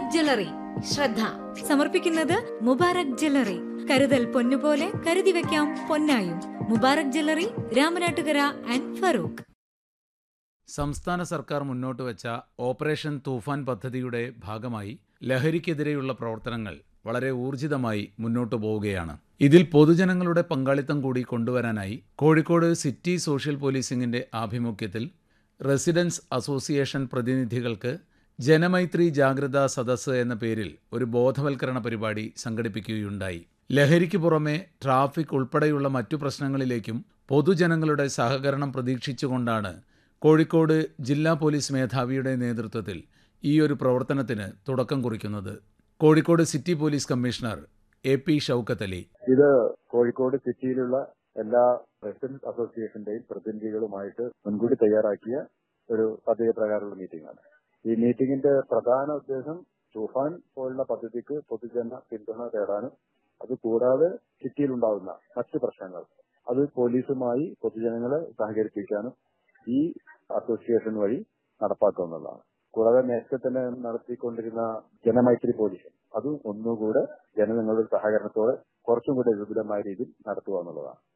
Mubarak jewellery ശ്രദ്ധ സമർപ്പിക്കുന്നത് Mubarak jewellery കരുതൽ പൊന്നുപോലെ കരുതി വെക്കാം പൊന്നായും മുബാറക് ജ്വല്ലറി രാമനാട്ടുകര ആൻഡ് ഫറൂഖ് സംസ്ഥാന സർക്കാർ മുന്നോട്ട് വച്ച ഓപ്പറേഷൻ തൂഫാൻ പദ്ധതിയുടെ ഭാഗമായി ലഹരിക്കെതിരെയുള്ള പ്രവർത്തനങ്ങൾ വളരെ ഊർജിതമായി മുന്നോട്ടു പോവുകയാണ് ഇതിൽ പൊതുജനങ്ങളുടെ പങ്കാളിത്തം കൂടി കൊണ്ടുവരാനായി കോഴിക്കോട് സിറ്റി സോഷ്യൽ പോലീസിംഗിന്റെ ആഭിമുഖ്യത്തിൽ റെസിഡൻസ് അസോസിയേഷൻ പ്രതിനിധികൾക്ക് ജനമൈത്രി ജാഗ്രതാ സദസ്സ് എന്ന പേരിൽ ഒരു ബോധവൽക്കരണ പരിപാടി സംഘടിപ്പിക്കുകയുണ്ടായി ലഹരിക്ക് പുറമെ ട്രാഫിക് ഉൾപ്പെടെയുള്ള മറ്റു പ്രശ്നങ്ങളിലേക്കും പൊതുജനങ്ങളുടെ സഹകരണം പ്രതീക്ഷിച്ചുകൊണ്ടാണ് കോഴിക്കോട് ജില്ലാ പോലീസ് മേധാവിയുടെ നേതൃത്വത്തിൽ ഈ ഒരു പ്രവർത്തനത്തിന് തുടക്കം കുറിക്കുന്നത് Kozhikode city police commissioner A P Shoukath Ali ഇത് കോഴിക്കോട് സിറ്റിയിലുള്ള എല്ലാ റെസിഡൻസ് അസോസിയേഷന്റെയും പ്രതിനിധികളുമായിട്ട് മുൻകൂട്ടി തയ്യാറാക്കിയ ഒരു പദ്ധതി പ്രകാരമുള്ള മീറ്റിംഗ് ആണ് ഈ മീറ്റിംഗിന്റെ പ്രധാന ഉദ്ദേശം തൂഫാൻ പോലുള്ള പദ്ധതിക്ക് പൊതുജന പിന്തുണ തേടാനും അത് കൂടാതെ സിറ്റിയിലുണ്ടാകുന്ന മറ്റ് പ്രശ്നങ്ങൾ അത് പോലീസുമായി പൊതുജനങ്ങളെ സഹകരിപ്പിക്കാനും ഈ അസോസിയേഷൻ വഴി നടപ്പാക്കുക എന്നുള്ളതാണ് കൂടാതെ നേരത്തെ തന്നെ നടത്തിക്കൊണ്ടിരുന്ന ജനമൈത്രി പോലീസ് അതും ഒന്നുകൂടെ ജനങ്ങളുടെ സഹകരണത്തോടെ കുറച്ചും കൂടെ വിപുലമായ രീതിയിൽ നടത്തുക എന്നുള്ളതാണ്